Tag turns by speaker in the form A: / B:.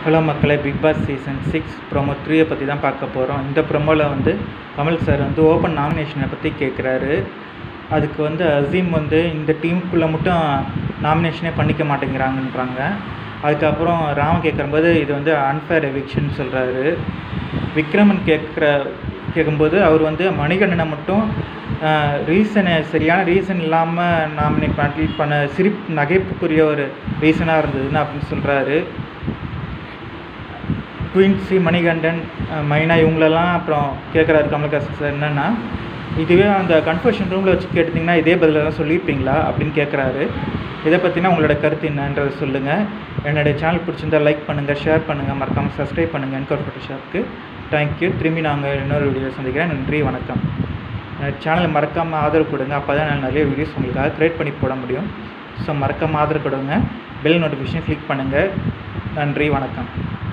A: hello மக்களே big boss season six promo த்ரீயை பற்றி தான் பார்க்க போகிறோம் இந்த ப்ரோமோவில் வந்து கமல் சார் வந்து ஓப்பன் நாமினேஷனை பற்றி கேட்குறாரு அதுக்கு வந்து அசீம் வந்து இந்த டீமுக்குள்ளே மட்டும் நாமினேஷனே பண்ணிக்க மாட்டேங்கிறாங்கன்றாங்க அதுக்கப்புறம் ராம் கேட்கும்போது இது வந்து அன்ஃபேர் எவிக்ஷன் சொல்கிறாரு விக்ரமன் கேட்குற கேட்கும்போது அவர் வந்து மணிகண்டனை மட்டும் ரீசனை சரியான ரீசன் இல்லாமல் நாமினேட் பண்ணி பண்ண சிரிப் நகைப்புக்குரிய ஒரு ரீசனாக இருந்ததுன்னு அப்படின்னு சொல்கிறாரு குயின்சி மணிகண்டன் அஹ் மைனா இவங்களெல்லாம் அப்புறம் கேட்குறாரு கமல்ஹாசன் சார் என்னென்னா இதுவே அந்த கன்ஃபர்ஷன் ரூமில் வச்சு கேட்டிங்கன்னா இதே பதில தான் சொல்லியிருப்பீங்களா அப்படின்னு கேட்குறாரு இதை பற்றினா உங்களோட கருத்து என்னன்றதை சொல்லுங்கள் என்னுடைய சேனல் பிடிச்சிருந்தா லைக் பண்ணுங்கள் ஷேர் பண்ணுங்கள் மறக்காமல் சப்ஸ்கிரைப் பண்ணுங்கள் என்கோர் ஃபோட்டோஷாப்க்கு தேங்க்யூ திரும்பி நாங்கள் இன்னொரு வீடியோ சந்திக்கிறேன் நன்றி வணக்கம் சேனலை மறக்காமல் ஆதரவு கொடுங்க அப்போ தான் நான் நிறைய வீடியோஸ் உங்களுக்காக க்ரியேட் பண்ணி போட முடியும் ஸோ மறக்காமல் ஆதரவு கொடுங்க பெல் நோட்டிஃபிகேஷன் கிளிக் பண்ணுங்கள் நன்றி வணக்கம்